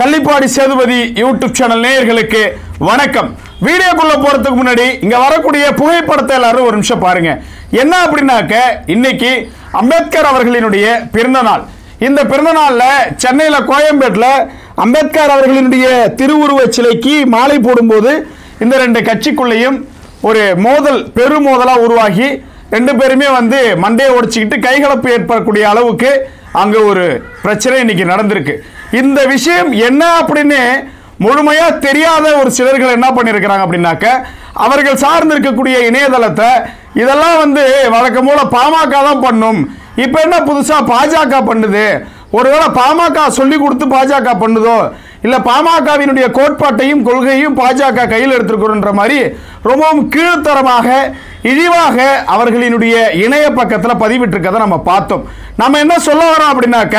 Kallipadi Sethupathi YouTube channel நேயர்களுக்கு வணக்கம் வீடியோக்குள்ள போறதுக்கு முன்னாடி இங்க வரக்கூடிய புகைப்படத்தை எல்லாரும் ஒரு நிமிஷம் பாருங்க என்ன அப்படின்னாக்க இன்னைக்கு அம்பேத்கர் அவர்களினுடைய பிறந்த நாள் இந்த பிறந்த நாள்ல சென்னையில கோயம்பேட்டில் அம்பேத்கர் அவர்களினுடைய திருவுருவச் சிலைக்கு மாலை போடும்போது இந்த ரெண்டு கட்சிக்குள்ளேயும் ஒரு மோதல் பெருமோதலா உருவாகி ரெண்டு பேருமே வந்து மண்டையை உடைச்சிக்கிட்டு கைகலப்பு ஏற்படக்கூடிய அளவுக்கு அங்க ஒரு பிரச்சனை இன்னைக்கு நடந்திருக்கு இந்த விஷயம் என்ன அப்படின்னு முழுமையா தெரியாத ஒரு சிலர்கள் என்ன பண்ணியிருக்கிறாங்க அப்படின்னாக்க அவர்கள் சார்ந்து இருக்கக்கூடிய இணையதளத்தை இதெல்லாம் வந்து வழக்கம் போல பாமக தான் பண்ணும் இப்ப என்ன புதுசா பாஜக பண்ணுது ஒருவேளை பாமக சொல்லி கொடுத்து பாஜக பண்ணுதோ இல்ல பாமகவினுடைய கோட்பாட்டையும் கொள்கையும் பாஜக கையில் எடுத்திருக்கிறோன்ற மாதிரி ரொம்பவும் கீழ்த்தரமாக இழிவாக அவர்களினுடைய இணைய பக்கத்தில் பதிவிட்டிருக்கதை நம்ம பார்த்தோம் நம்ம என்ன சொல்ல வரோம் அப்படின்னாக்க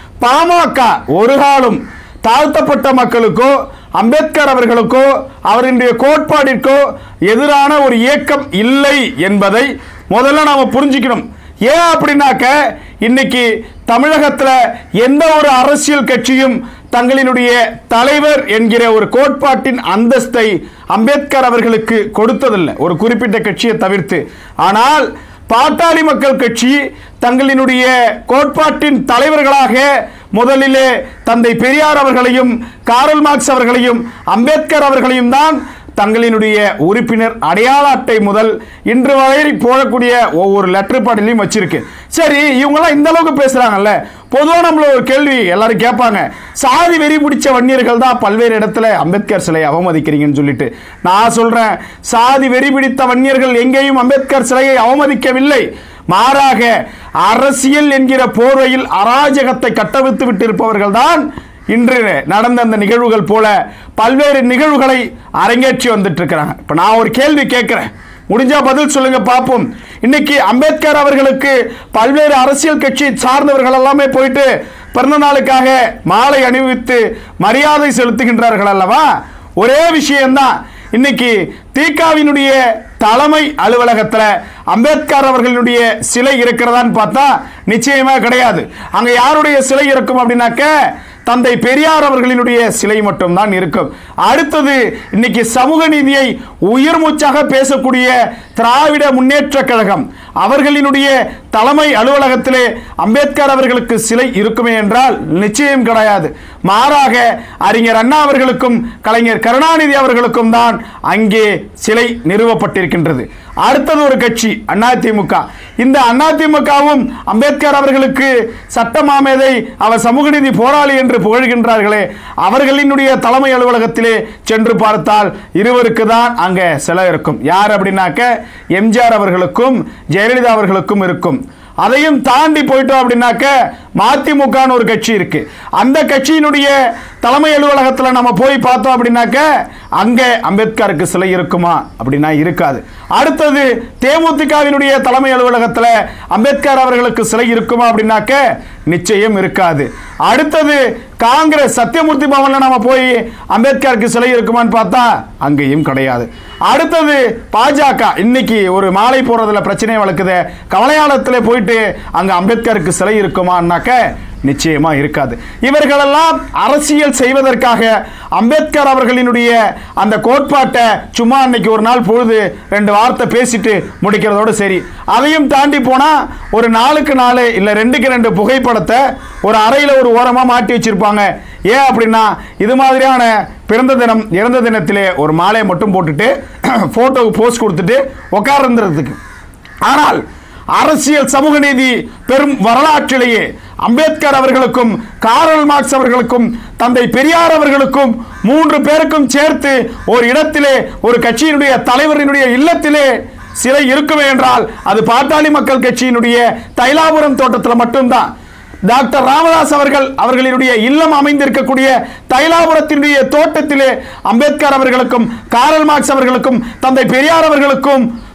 பாமக ஒரு காலம் தாழ்த்தப்பட்ட மக்களுக்கோ அம்பேத்கர் அவர்களுக்கோ அவருடைய கோட்பாடிற்கோ எதிரான ஒரு இயக்கம் இல்லை என்பதை முதல்ல நாம புரிஞ்சுக்கணும் ஏன் அப்படின்னாக்க இன்னைக்கு தமிழகத்தில் எந்த ஒரு அரசியல் கட்சியும் தங்களினுடைய தலைவர் என்கிற ஒரு கோட்பாட்டின் அந்தஸ்தை அம்பேத்கர் அவர்களுக்கு கொடுத்ததில்லை ஒரு குறிப்பிட்ட கட்சியை தவிர்த்து ஆனால் பாட்டாளி மக்கள் கட்சி தங்களினுடைய கோட்பாட்டின் தலைவர்களாக முதலிலே தந்தை பெரியார் அவர்களையும் காரல் மார்க்ஸ் அவர்களையும் அம்பேத்கர் அவர்களையும் தான் தங்களினுடைய உறுப்பினர் அடையாள அட்டை முதல் இன்று வரை போடக்கூடிய ஒவ்வொரு லெட்டர் பாட்டிலையும் வச்சிருக்கு சரி இவங்கெல்லாம் இந்த அளவுக்கு பேசுறாங்கல்ல பொதுவாக நம்மள ஒரு கேள்வி எல்லாரும் கேட்பாங்க சாதி வெறி பிடிச்ச வன்னியர்கள் தான் பல்வேறு இடத்துல அம்பேத்கர் சிலையை அவமதிக்கிறீங்கன்னு சொல்லிட்டு நான் சொல்றேன் சாதி வெறி பிடித்த வன்னியர்கள் எங்கேயும் அம்பேத்கர் சிலையை அவமதிக்கவில்லை மாறாக அரசியல் என்கிற போர்வையில் அராஜகத்தை கட்டவிழ்த்து விட்டிருப்பவர்கள் தான் இன்று நடந்த அந்த நிகழ்வுகள் போல பல்வேறு நிகழ்வுகளை அரங்கேற்றி வந்துட்டு இருக்கிறாங்க இப்ப நான் ஒரு கேள்வி கேட்கிறேன் முடிஞ்சா பதில் சொல்லுங்க பார்ப்போம் இன்னைக்கு அம்பேத்கர் அவர்களுக்கு பல்வேறு அரசியல் கட்சி சார்ந்தவர்கள் எல்லாமே போயிட்டு பிறந்த நாளுக்காக மாலை அணிவித்து மரியாதை செலுத்துகின்றார்கள் அல்லவா ஒரே விஷயம்தான் இன்னைக்கு தீகாவினுடைய தலைமை அலுவலகத்தில் அம்பேத்கர் அவர்களுடைய சிலை இருக்கிறதான்னு பார்த்தா நிச்சயமா கிடையாது அங்க யாருடைய சிலை இருக்கும் அப்படின்னாக்க தந்தை பெரியார் அவர்களினுடைய சிலை மட்டும்தான் இருக்கும் அடுத்தது இன்னைக்கு சமூக நீதியை உயிர் மூச்சாக பேசக்கூடிய திராவிட முன்னேற்ற கழகம் அவர்களினுடைய தலைமை அலுவலகத்திலே அம்பேத்கர் அவர்களுக்கு சிலை இருக்குமே என்றால் நிச்சயம் கிடையாது மாறாக அறிஞர் அண்ணா அவர்களுக்கும் கலைஞர் கருணாநிதி அவர்களுக்கும் தான் அங்கே சிலை நிறுவப்பட்டிருக்கின்றது அடுத்தது ஒரு கட்சி அதிமுக இந்த அதிமுகவும் அம்பேத்கர் அவர்களுக்கு சட்ட மாமேதை அவர் சமூக நீதி போராளி என்று புகழ்கின்றார்களே அவர்களினுடைய தலைமை அலுவலகத்திலே சென்று பார்த்தால் இருவருக்கு தான் அங்க சிலை இருக்கும் யார் அப்படின்னாக்க எம்ஜிஆர் அவர்களுக்கும் ஜெயலலிதா அவர்களுக்கும் இருக்கும் அதையும் தாண்டி போயிட்டோம் அப்படின்னாக்க மதிமுகன்னு ஒரு கட்சி இருக்கு அந்த கட்சியினுடைய தலைமை அலுவலகத்தில் நம்ம போய் பார்த்தோம் அப்படின்னாக்க அங்கே அம்பேத்கருக்கு சிலை இருக்குமா அப்படின்னா இருக்காது அடுத்தது தேமுதிகவினுடைய தலைமை அலுவலகத்தில் அம்பேத்கர் அவர்களுக்கு சிலை இருக்குமா அப்படின்னாக்க நிச்சயம் இருக்காது அடுத்தது காங்கிரஸ் சத்தியமூர்த்தி பவன்ல நம்ம போய் அம்பேத்கருக்கு சிலை இருக்குமான்னு பார்த்தா அங்கேயும் கிடையாது அடுத்தது பாஜக இன்னைக்கு ஒரு மாலை போறதுல பிரச்சனை வளர்க்குது கவலையாளத்தில் போயிட்டு அங்க அம்பேத்கருக்கு சிலை இருக்குமான்னாக்க நிச்சயமா இருக்காது இவர்களெல்லாம் அரசியல் செய்வதற்காக அம்பேத்கர் அவர்களினுடைய அந்த கோட்பாட்டை சும்மா அன்னைக்கு ஒரு நாள் பொழுது ரெண்டு வார்த்தை பேசிட்டு முடிக்கிறதோட சரி அதையும் தாண்டி போனா ஒரு நாளுக்கு நாலு இல்ல ரெண்டுக்கு ரெண்டு புகைப்படத்தை ஒரு அறையில ஒரு ஓரமா மாட்டி வச்சிருப்பாங்க ஏன் அப்படின்னா இது மாதிரியான பிறந்த தினம் இறந்த தினத்திலே ஒரு மாலையை மட்டும் போட்டுட்டு போட்டோவுக்கு போஸ்ட் கொடுத்துட்டு உட்கார்ந்துறதுக்கு ஆனால் அரசியல் சமூக நீதி பெரும் வரலாற்றிலேயே அம்பேத்கர் அவர்களுக்கும் காரல் மார்க்ஸ் அவர்களுக்கும் தந்தை பெரியார் அவர்களுக்கும் மூன்று பேருக்கும் சேர்த்து ஒரு இடத்திலே ஒரு கட்சியினுடைய தலைவரினுடைய இல்லத்திலே சிலை இருக்குமே என்றால் அது பாட்டாளி மக்கள் கட்சியினுடைய தைலாபுரம் தோட்டத்தில் மட்டும்தான் டாக்டர் ராமதாஸ் அவர்கள் அவர்களினுடைய இல்லம் அமைந்திருக்கக்கூடிய தைலாபுரத்தினுடைய தோட்டத்திலே அம்பேத்கர் அவர்களுக்கும் காரல் மார்க்ஸ் அவர்களுக்கும் தந்தை பெரியார் அவர்களுக்கும்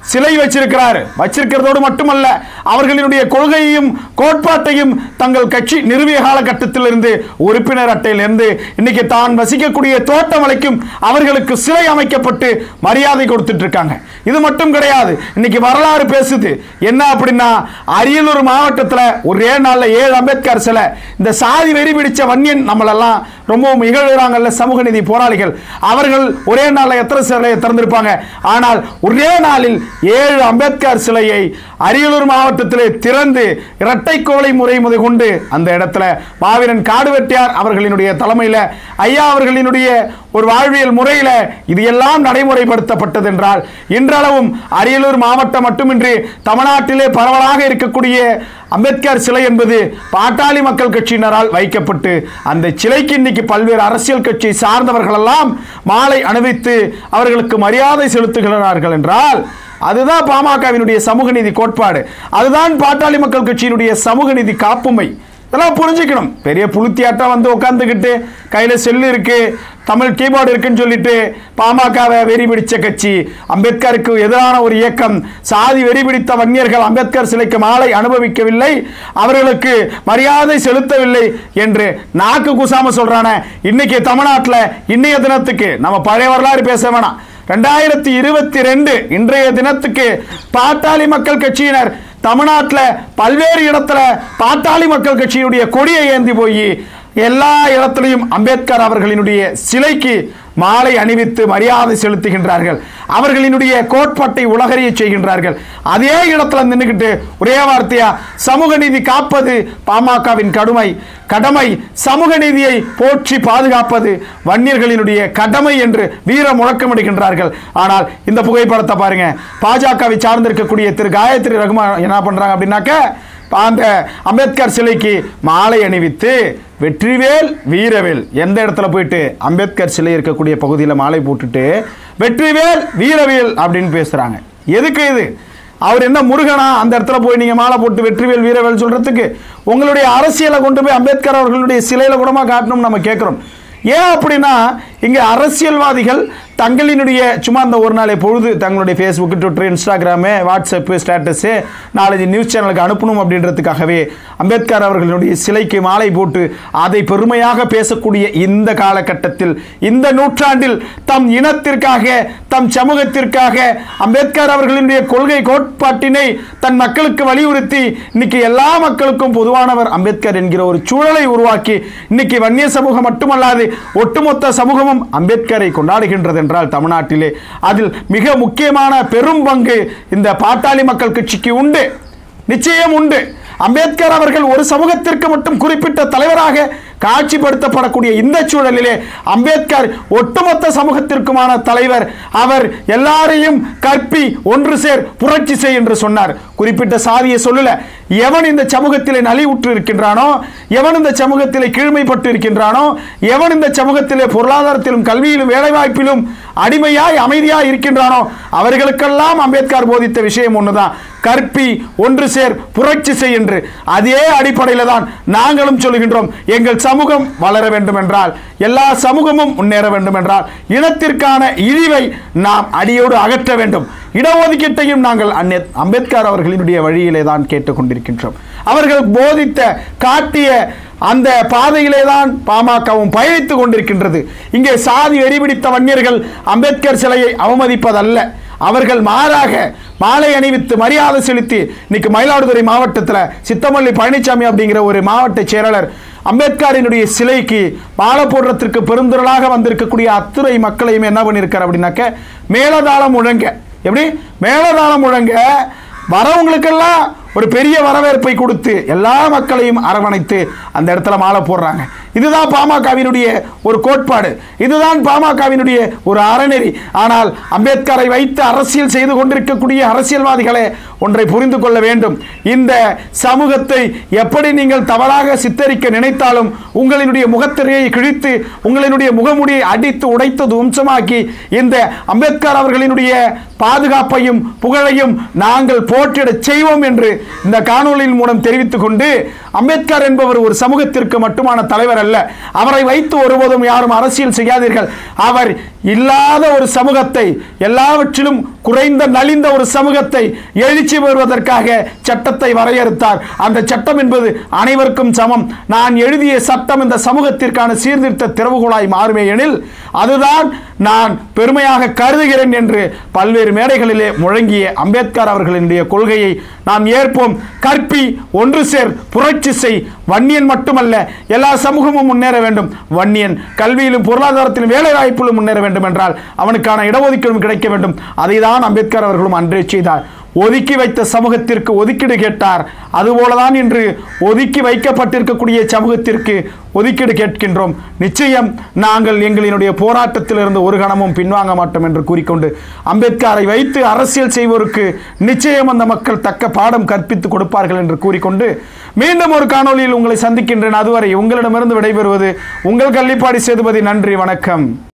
சிலை வச்சிருக்கிறார் வச்சிருக்கிறதோடு மட்டுமல்ல அவர்களினுடைய கொள்கையையும் கோட்பாட்டையும் தங்கள் கட்சி நிறுவிய காலகட்டத்திலிருந்து உறுப்பினர் அட்டையிலிருந்து இன்னைக்கு தான் வசிக்கக்கூடிய தோட்டம் வரைக்கும் அவர்களுக்கு சிலை அமைக்கப்பட்டு மரியாதை கொடுத்துட்டு இருக்காங்க இது மட்டும் கிடையாது இன்னைக்கு வரலாறு பேசுது என்ன அப்படின்னா அரியலூர் மாவட்டத்தில் ஒரே நாள்ல ஏழு அம்பேத்கர் சிலை இந்த சாதி வெறி பிடிச்ச வன்னியன் நம்மளெல்லாம் ரொம்பவும் இகழ்கிறாங்கல்ல சமூக நீதி போராளிகள் அவர்கள் ஒரே நாளில் எத்தனை சிலையை திறந்திருப்பாங்க ஆனால் ஒரே நாளில் ஏழு அம்பேத்கர் சிலையை அரியலூர் மாவட்டத்திலே திறந்து இரட்டை கோலை முறை முதை கொண்டு அந்த இடத்துல மாவீரன் காடுவெட்டியார் அவர்களினுடைய தலைமையில் ஐயா அவர்களினுடைய ஒரு வாழ்வியல் முறையில் இது எல்லாம் நடைமுறைப்படுத்தப்பட்டது என்றால் இன்றளவும் அரியலூர் மாவட்டம் மட்டுமின்றி தமிழ்நாட்டிலே பரவலாக இருக்கக்கூடிய அம்பேத்கர் சிலை என்பது பாட்டாளி மக்கள் கட்சியினரால் வைக்கப்பட்டு அந்த சிலைக்கு இன்னைக்கு பல்வேறு அரசியல் கட்சி சார்ந்தவர்கள் எல்லாம் மாலை அணிவித்து அவர்களுக்கு மரியாதை செலுத்துகிறார்கள் என்றால் அதுதான் பாமகவினுடைய சமூக நீதி கோட்பாடு அதுதான் பாட்டாளி மக்கள் கட்சியினுடைய சமூக நீதி காப்புமை இதெல்லாம் புரிஞ்சுக்கணும் பெரிய புளுத்தியாட்டம் வந்து உட்காந்துக்கிட்டு கையில் செல்லு இருக்கு தமிழ் கீபோர்டு இருக்குன்னு சொல்லிட்டு பாமகவை வெறி பிடிச்ச கட்சி அம்பேத்கருக்கு எதிரான ஒரு இயக்கம் சாதி வெறி பிடித்த வன்னியர்கள் அம்பேத்கர் சிலைக்கு மாலை அனுபவிக்கவில்லை அவர்களுக்கு மரியாதை செலுத்தவில்லை என்று நாக்கு குசாம சொல்றானே இன்னைக்கு தமிழ்நாட்டில் இன்னைய தினத்துக்கு நம்ம பழைய வரலாறு பேச வேணாம் ரெண்டாயிரத்தி இருபத்தி ரெண்டு இன்றைய தினத்துக்கு பாட்டாளி மக்கள் கட்சியினர் தமிழ்நாட்டில் பல்வேறு இடத்துல பாட்டாளி மக்கள் கட்சியினுடைய கொடியை ஏந்தி போய் எல்லா இடத்திலையும் அம்பேத்கர் அவர்களினுடைய சிலைக்கு மாலை அணிவித்து மரியாதை செலுத்துகின்றார்கள் அவர்களினுடைய கோட்பாட்டை உலகறிய செய்கின்றார்கள் அதே இடத்துல நின்றுக்கிட்டு ஒரே வார்த்தையா சமூக நீதி காப்பது பாமகவின் கடுமை கடமை சமூக நீதியை போற்றி பாதுகாப்பது வன்னியர்களினுடைய கடமை என்று வீர முழக்கமிடுகின்றார்கள் ஆனால் இந்த புகைப்படத்தை பாருங்க பாஜகவை சார்ந்திருக்கக்கூடிய திரு காயத்ரி ரகுமான் என்ன பண்றாங்க அப்படின்னாக்க அந்த அம்பேத்கர் சிலைக்கு மாலை அணிவித்து வெற்றிவேல் வீரவேல் எந்த இடத்துல போயிட்டு அம்பேத்கர் சிலை இருக்கக்கூடிய பகுதியில் மாலை போட்டுட்டு வெற்றிவேல் வீரவேல் அப்படின்னு பேசுறாங்க எதுக்கு இது அவர் என்ன முருகனா அந்த இடத்துல போய் நீங்க மாலை போட்டு வெற்றிவேல் வீரவேல் சொல்றதுக்கு உங்களுடைய அரசியலை கொண்டு போய் அம்பேத்கர் அவர்களுடைய சிலையில கூடமா காட்டணும் நம்ம கேட்கிறோம் ஏன் அப்படின்னா இங்க அரசியல்வாதிகள் தங்களினுடைய சும்மா அந்த ஒரு நாளை பொழுது தங்களுடைய Facebook Twitter Instagram WhatsApp status நாலஞ்சு நியூஸ் சேனலுக்கு அனுப்பணும் அப்படின்றதுக்காகவே அம்பேத்கர் அவர்களுடைய சிலைக்கு மாலை போட்டு அதை பெருமையாக பேசக்கூடிய இந்த காலகட்டத்தில் இந்த நூற்றாண்டில் தம் இனத்திற்காக தம் சமூகத்திற்காக அம்பேத்கர் அவர்களினுடைய கொள்கை கோட்பாட்டினை தன் மக்களுக்கு வலியுறுத்தி இன்னைக்கு எல்லா மக்களுக்கும் பொதுவானவர் அம்பேத்கர் என்கிற ஒரு சூழலை உருவாக்கி இன்னைக்கு வன்னிய சமூகம் மட்டுமல்லாது ஒட்டுமொத்த சமூகமும் அம்பேத்கரை கொண்டாடுகின்றது என்றால் தமிழ்நாட்டிலே அதில் மிக முக்கியமான பெரும் பங்கு இந்த பாட்டாளி மக்கள் கட்சிக்கு உண்டு நிச்சயம் உண்டு அம்பேத்கர் அவர்கள் ஒரு சமூகத்திற்கு மட்டும் குறிப்பிட்ட தலைவராக காட்சிப்படுத்தப்படக்கூடிய இந்த சூழலிலே அம்பேத்கர் ஒட்டுமொத்த சமூகத்திற்குமான தலைவர் அவர் எல்லாரையும் கற்பி ஒன்று சேர் புரட்சி செய் என்று சொன்னார் குறிப்பிட்ட சாதியை சொல்லல எவன் இந்த சமூகத்திலே நலிவுற்று இருக்கின்றானோ எவன் இந்த சமூகத்திலே கீழ்மைப்பட்டு இருக்கின்றானோ எவன் இந்த சமூகத்திலே பொருளாதாரத்திலும் கல்வியிலும் வேலைவாய்ப்பிலும் அடிமையாய் அமைதியாய் இருக்கின்றானோ அவர்களுக்கெல்லாம் அம்பேத்கர் போதித்த விஷயம் ஒண்ணுதான் கற்பி ஒன்று சேர் புரட்சி செய் என்று அதே அடிப்படையில் தான் நாங்களும் சொல்கின்றோம் எங்கள் சமூகம் வளர வேண்டும் என்றால் எல்லா சமூகமும் முன்னேற வேண்டும் என்றால் இனத்திற்கான இழிவை நாம் அடியோடு அகற்ற வேண்டும் இடஒதுக்கீட்டையும் நாங்கள் அந்நே அம்பேத்கர் அவர்களினுடைய வழியிலே தான் கேட்டுக்கொண்டிருக்கின்றோம் அவர்கள் போதித்த காட்டிய அந்த பாதையிலே தான் பாமகவும் பயணித்துக் கொண்டிருக்கின்றது இங்கே சாதி வெறிபிடித்த வன்னியர்கள் அம்பேத்கர் சிலையை அவமதிப்பதல்ல அவர்கள் மாறாக மாலை அணிவித்து மரியாதை செலுத்தி இன்னைக்கு மயிலாடுதுறை மாவட்டத்தில் சித்தமல்லி பழனிசாமி அப்படிங்கிற ஒரு மாவட்ட செயலாளர் அம்பேத்கரினுடைய சிலைக்கு மாலை போடுறதுக்கு பெருந்திரளாக வந்திருக்கக்கூடிய அத்துறை மக்களையும் என்ன பண்ணியிருக்கார் அப்படின்னாக்க மேலதாளம் முழங்க எப்படி மேலதாளம் முழங்க வரவங்களுக்கெல்லாம் ஒரு பெரிய வரவேற்பை கொடுத்து எல்லா மக்களையும் அரவணைத்து அந்த இடத்துல மாலை போடுறாங்க இதுதான் பாமகவினுடைய ஒரு கோட்பாடு இதுதான் பாமகவினுடைய ஒரு அறநெறி ஆனால் அம்பேத்கரை வைத்து அரசியல் செய்து கொண்டிருக்கக்கூடிய அரசியல்வாதிகளே ஒன்றை புரிந்து கொள்ள வேண்டும் இந்த சமூகத்தை எப்படி நீங்கள் தவறாக சித்தரிக்க நினைத்தாலும் உங்களினுடைய முகத்திரையை கிழித்து உங்களினுடைய முகமுடியை அடித்து உடைத்து துவம்சமாக்கி இந்த அம்பேத்கர் அவர்களினுடைய பாதுகாப்பையும் புகழையும் நாங்கள் போற்றிடச் செய்வோம் என்று இந்த காணொளியின் மூலம் தெரிவித்துக் கொண்டு அம்பேத்கர் என்பவர் ஒரு சமூகத்திற்கு மட்டுமான தலைவர் அல்ல அவரை வைத்து ஒருபோதும் யாரும் அரசியல் செய்யாதீர்கள் அவர் இல்லாத ஒரு சமூகத்தை எல்லாவற்றிலும் குறைந்த நலிந்த ஒரு சமூகத்தை எழுச்சி பெறுவதற்காக சட்டத்தை வரையறுத்தார் அந்த சட்டம் என்பது அனைவருக்கும் சமம் நான் எழுதிய சட்டம் இந்த சமூகத்திற்கான சீர்திருத்த திறவுகோலாய் மாறுமே எனில் அதுதான் நான் பெருமையாக கருதுகிறேன் என்று பல்வேறு மேடைகளிலே முழங்கிய அம்பேத்கர் அவர்களினுடைய கொள்கையை நாம் ஏற்போம் கற்பி ஒன்று சேர் புரட்சி செய் வன்னியன் மட்டுமல்ல எல்லா சமூகமும் முன்னேற வேண்டும் வன்னியன் கல்வியிலும் பொருளாதாரத்திலும் வேலை வாய்ப்பிலும் முன்னேற வேண்டும் என்றால் அவனுக்கான இடஒதுக்கீடும் கிடைக்க வேண்டும் அதை தான் அம்பேத்கர் அவர்களும் அன்றே செய்தார் ஒதுக்கி வைத்த சமூகத்திற்கு ஒதுக்கீடு கேட்டார் அதுபோலதான் இன்று ஒதுக்கி வைக்கப்பட்டிருக்கக்கூடிய சமூகத்திற்கு ஒதுக்கீடு கேட்கின்றோம் நிச்சயம் நாங்கள் எங்களினுடைய போராட்டத்திலிருந்து ஒரு கணமும் பின்வாங்க மாட்டோம் என்று கூறிக்கொண்டு அம்பேத்கரை வைத்து அரசியல் செய்வோருக்கு நிச்சயம் அந்த மக்கள் தக்க பாடம் கற்பித்து கொடுப்பார்கள் என்று கூறிக்கொண்டு மீண்டும் ஒரு காணொளியில் உங்களை சந்திக்கின்றேன் அதுவரை உங்களிடமிருந்து விடைபெறுவது உங்கள் கள்ளிப்பாடி சேதுபதி நன்றி வணக்கம்